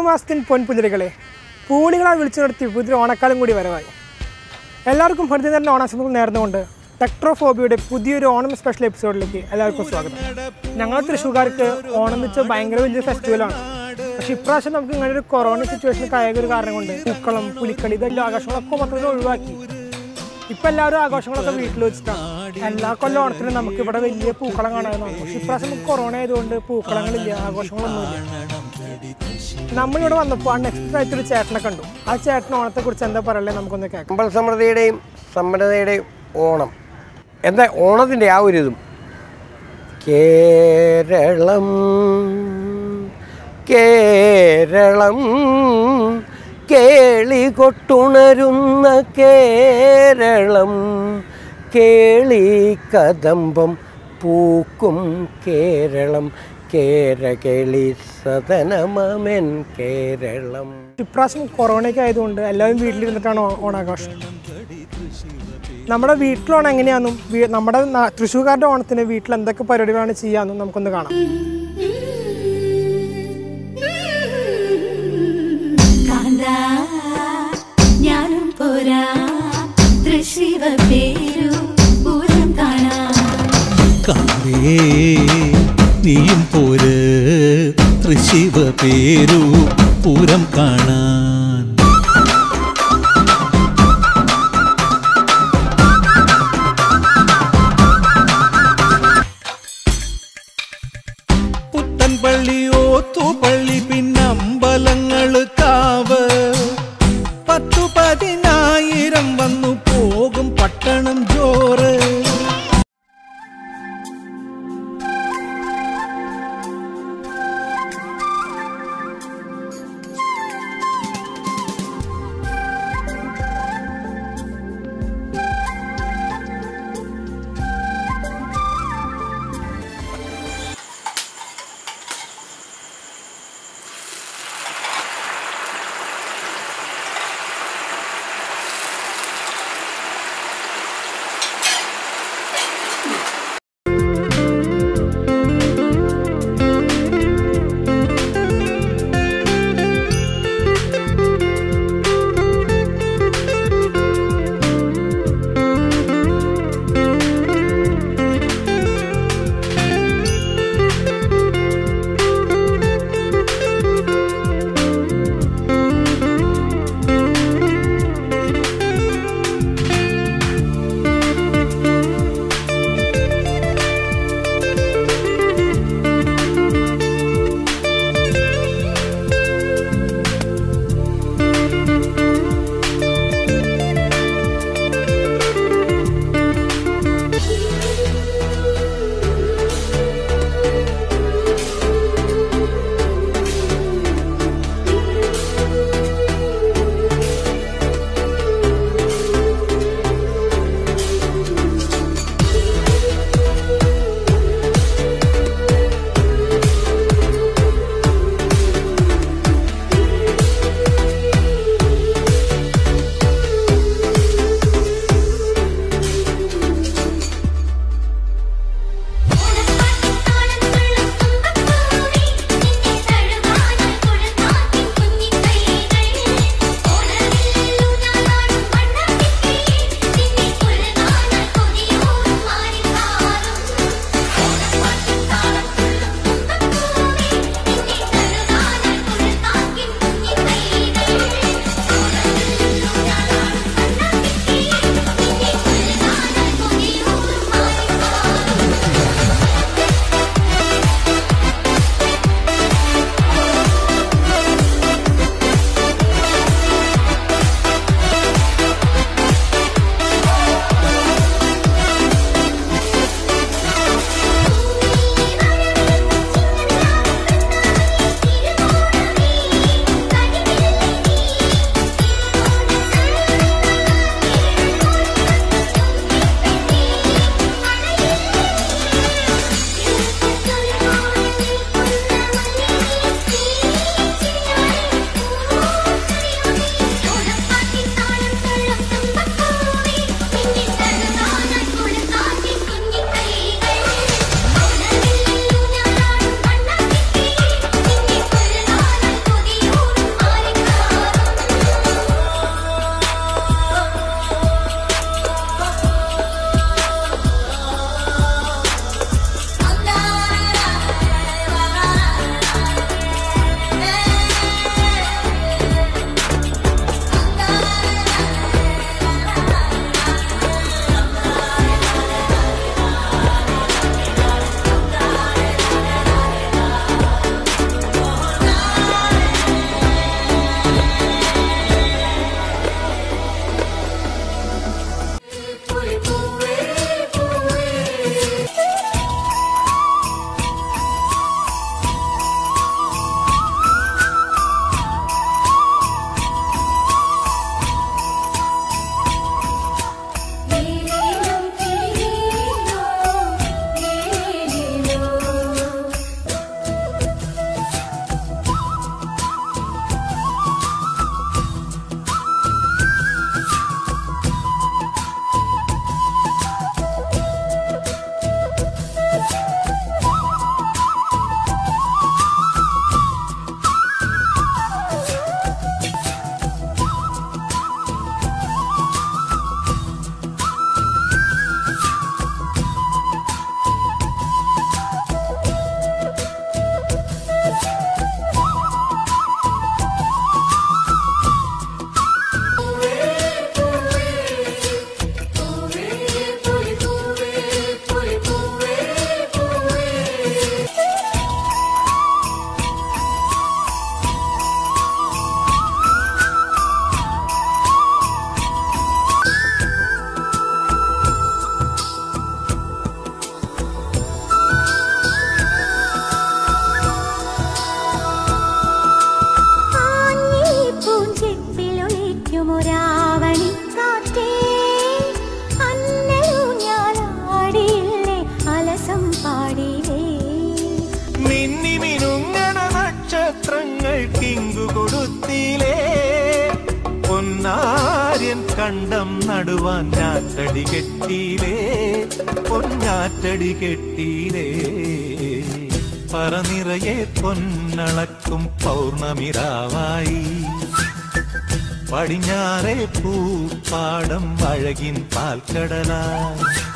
ചിങ്ങമാസത്തിൻ പൊൻപുതിരകളെ പൂളികളാൽ വിളിച്ചു നടത്തി പുതിയ ഓണക്കാലം കൂടി വരവായി എല്ലാവർക്കും ഹൃദയം ഓണാശംസകൾ നേർന്നുകൊണ്ട് ടെക്ട്രോഫോബിയുടെ പുതിയൊരു ഓണം സ്പെഷ്യൽ എപ്പിസോഡിലേക്ക് എല്ലാവർക്കും സ്വാഗതം ഞങ്ങൾ തൃശ്ശൂർക്കാർക്ക് ഓണം എന്ന് വെച്ചാൽ ഭയങ്കര വലിയ ഫെസ്റ്റിവലാണ് പക്ഷെ ഇപ്രാവശ്യം നമുക്ക് ഇങ്ങനെ ഒരു കൊറോണ സിറ്റുവേഷൻ ആയ ഒരു കാരണം കൊണ്ട് പൂക്കളം പുലിക്കളി ഇതെല്ലാം ആഘോഷങ്ങളൊക്കെ മൊത്തത്തിൽ ഒഴിവാക്കി ഇപ്പൊ എല്ലാവരും ആഘോഷങ്ങളൊക്കെ വീട്ടിൽ വെച്ചിട്ടാണ് എല്ലാ കൊല്ലം ഓണത്തിനും നമുക്ക് ഇവിടെ വലിയ പൂക്കളം കാണാവുന്നതാണ് പക്ഷെ ഇപ്രാവശ്യം നമുക്ക് കൊറോണ ആയതുകൊണ്ട് പൂക്കളങ്ങളില്ല ആഘോഷങ്ങളൊന്നുമില്ല നമ്മളിവിടെ വന്നപ്പോൾ അൺഎക്സ്പെക്ടഡ് ആയിട്ടൊരു ചേട്ടനെ കണ്ടു ആ ചേട്ടൻ ഓണത്തെ കുറിച്ച് എന്താ പറയല്ലേ നമുക്കൊന്ന് കേൾക്കാം സമ്പൽ സമൃദ്ധിയുടെയും സമ്പന്നതയുടെയും ഓണം എന്താ ഓണത്തിൻ്റെ ആ ഒരു ഇതും കേരളം കേരളം കേളി കൊട്ടുണരുന്ന കേരളം കേളി കദംബം പൂക്കും കേരളം കേരകേളി സദനമമെൻ കേരളം ഇപ്രാവശ്യം കൊറോണയൊക്കെ ആയതുകൊണ്ട് എല്ലാവരും വീട്ടിലിരുന്നിട്ടാണ് ഓ- ഓണാഘോഷം നമ്മുടെ വീട്ടിലോണം എങ്ങനെയാണെന്നും വീ- നമ്മുടെ നാ- തൃശ്ശൂർക്കാരുടെ ഓണത്തിന് വീട്ടിൽ എന്തൊക്കെ പരിപാടികളാണ് ചെയ്യാമെന്നും നമുക്കൊന്ന് കാണാം കാന്താ ഞാനും പോരാ തൃശിവ പേരു പൂരം കാണാം കാവേ നീയും പോര് തൃശിവ പേരു പൂരം കാണാൻ പുത്തൻപള്ളി ഓത്തുപള്ളി പിന്നമ്പലങ്ങള് കാവ് പത്തു പതിനായിരം വന്നു പോകും പട്ടണം ജോറ് ആദ്യൻ കണ്ടം നടുവാൻ ഞാറ്റടി കെട്ടിയിലേ പൊന്നാറ്റടി കെട്ടിയിലേ പറനിറയെ പൊന്നളക്കും പൗർണമിരാവായി പടിഞ്ഞാറെ പൂപ്പാടം അഴകിൻ പാൽക്കടലായി